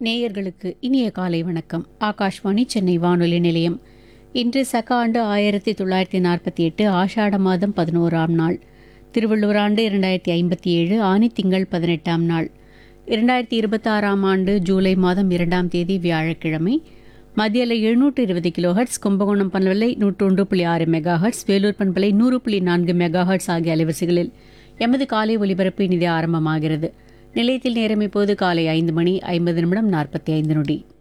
நேயர்களுக்கு இனிய காலை வணக்கம் ஆகாஷ்வாணி சென்னை வானொலி நிலையம் இன்று சக ஆண்டு ஆயிரத்தி தொள்ளாயிரத்தி நாற்பத்தி எட்டு ஆஷாட மாதம் பதினோராம் நாள் திருவள்ளுவர் ஆண்டு இரண்டாயிரத்தி ஐம்பத்தி ஏழு ஆனி திங்கள் பதினெட்டாம் நாள் இரண்டாயிரத்தி இருபத்தாறாம் ஆண்டு ஜூலை மாதம் இரண்டாம் தேதி வியாழக்கிழமை மத்தியில் எழுநூற்று இருபது கிலோஹர்ட்ஸ் கும்பகோணம் பண்பலை நூற்றொன்று புள்ளி ஆறு மெகா ஹர்ட்ஸ் வேலூர் பண்பலை நூறு புள்ளி நான்கு மெகா ஹர்ட்ஸ் ஆகிய அலைவரிசைகளில் எமது காலை ஒலிபரப்பு இனிதே ஆரம்பமாகிறது நிலையத்தில் நேரம் இப்போது காலை ஐந்து மணி ஐம்பது நிமிடம் நாற்பத்தி ஐந்து நொடி